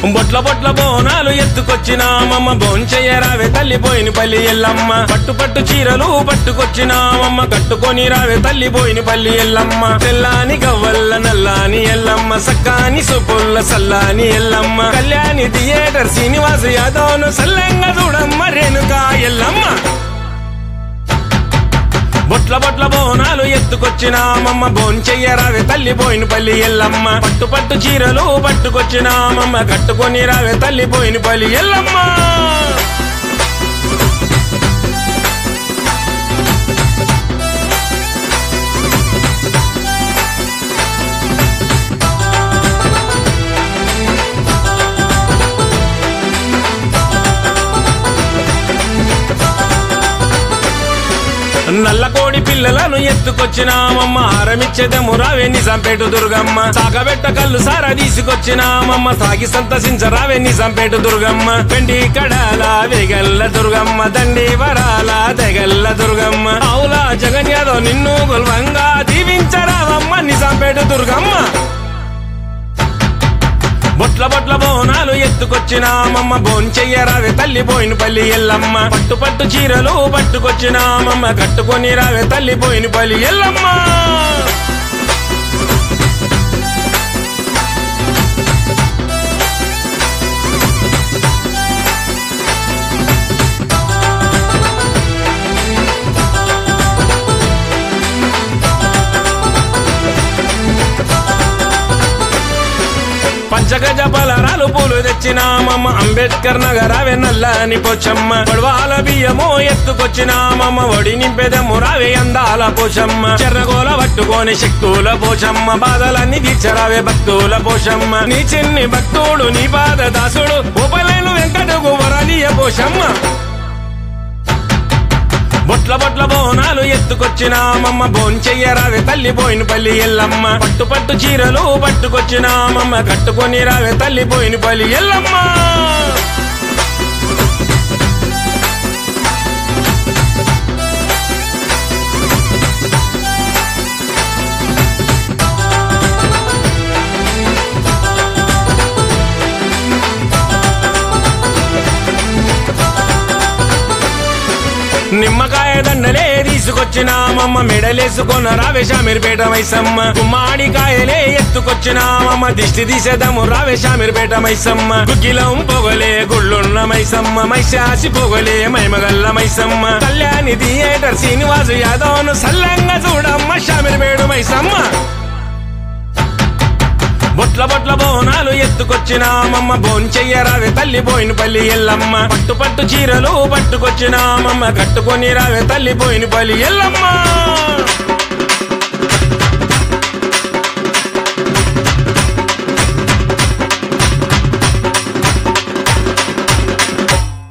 బొట్ల బొట్ల బోనాలు ఎత్తుకొచ్చినామమ్మ బోంచెయ్యరావే తల్లి పోయిన పల్లి ఎల్లమ్మ పట్టు పట్టు చీరలు పట్టుకొచ్చినామమ్మ కట్టుకొని రావే తల్లి పోయిన పల్లి ఎల్లమ్మ తెల్లాని గవ్వల్ల నల్లాని ఎల్లమ్మ సక్కాని సుపుల్ల సల్లాని ఎల్లమ్మ కళ్యాణి థియేటర్ శ్రీనివాస యాదవ్ను సల్లంగా చూడమ్మ రేణుకా ఎల్లమ్మ బొట్ల బొట్ల బోనాలు ఎత్తుకొచ్చినామమ్మ బోంచెయ్యరావే తల్లి పోయిన పల్లి ఎల్లమ్మ పట్టు పట్టు చీరలు పట్టుకొచ్చినామమ్మ కట్టుకొని రావే తల్లి పోయిన పల్లి ఎల్లమ్మ నల్ల కోడి పిల్లలను ఎత్తుకొచ్చినామమ్మ హారమిచ్చేదము రావే నిజంపేట దుర్గమ్మ సాగబెట్ట కళ్ళు సారా తీసుకొచ్చినామమ్మ సాగి సంతసించరావే నిజంపేట దుర్గమ్మ పెండి కడాల వెగల్ల దుర్గమ్మ దండి వరాల దెగల్ల దుర్గమ్మ అవులా జగన్ యాదవ్ నిన్ను గుల్వంగా దీవించరావమ్మ నిజంపేట దుర్గమ్మ బొట్ల బొట్ల బోనాలు ఎత్తుకొచ్చినామమ్మ బోంచెయ్యరావే తల్లి పోయిన పల్లి ఎల్లమ్మ పట్టు పట్టు చీరలు పట్టుకొచ్చినామమ్మ కట్టుకొని రావే తల్లి పోయిన పల్లి ఎల్లమ్మ పంచగజ బలరాలు పూలు తెచ్చినామమ్మ అంబేద్కర్ నగరావే నల్లని పోచమ్మ పడవాల బియ్యము ఎత్తుకొచ్చినామమ్మ ఒడి నింపెదము రావే అందాల పోషమ్మ చెర్రగోల పట్టుకొని శక్తుల పోషమ్మ బాధలన్నీ తీర్చరావే భక్తుల పోషమ్మ నీ చిన్ని భక్తుడు నీ పాద దాసుడు ఉపలేను వెంకటకు వరలియ పోషమ్మ బొట్ల బొట్ల బోనాలు ఎత్తుకొచ్చినామమ్మ బోంచెయ్యరావే తల్లి పోయిన పల్లి ఎల్లమ్మ పట్టు పట్టు చీరలు పట్టుకొచ్చినామమ్మ కట్టుకొని రావే తల్లి పోయిన పల్లి ఎల్లమ్మ నిమ్మకాయ దండలే తీసుకొచ్చినామమ్మ మెడలేసుకొన్న రావేశామిరిపేట మైసమ్మ గుమ్మాడికాయలే ఎత్తుకొచ్చినామమ్మ దిష్టి తీసేదము రావేశామిరిపేట మైసమ్మ గుగ్గిలం పొగలే గుళ్ళున్న మైసమ్మ మైశాసి పొగలే మైమగల్ల మైసమ్మ కళ్యాణి థియేటర్ శ్రీనివాసు యాదవ్ను సల్లంగా చూడమ్మ శామిరిపేట మైసమ్మ బొట్ల బొట్ల బోనాలు ఎత్తుకొచ్చినామమ్మ బోంచెయ్యరావే తల్లి పోయిన పల్లి ఎల్లమ్మ పట్టు పట్టు చీరలు పట్టుకొచ్చినామమ్మ కట్టుకొని రావే తల్లి పోయిన పల్లి ఎల్లమ్మ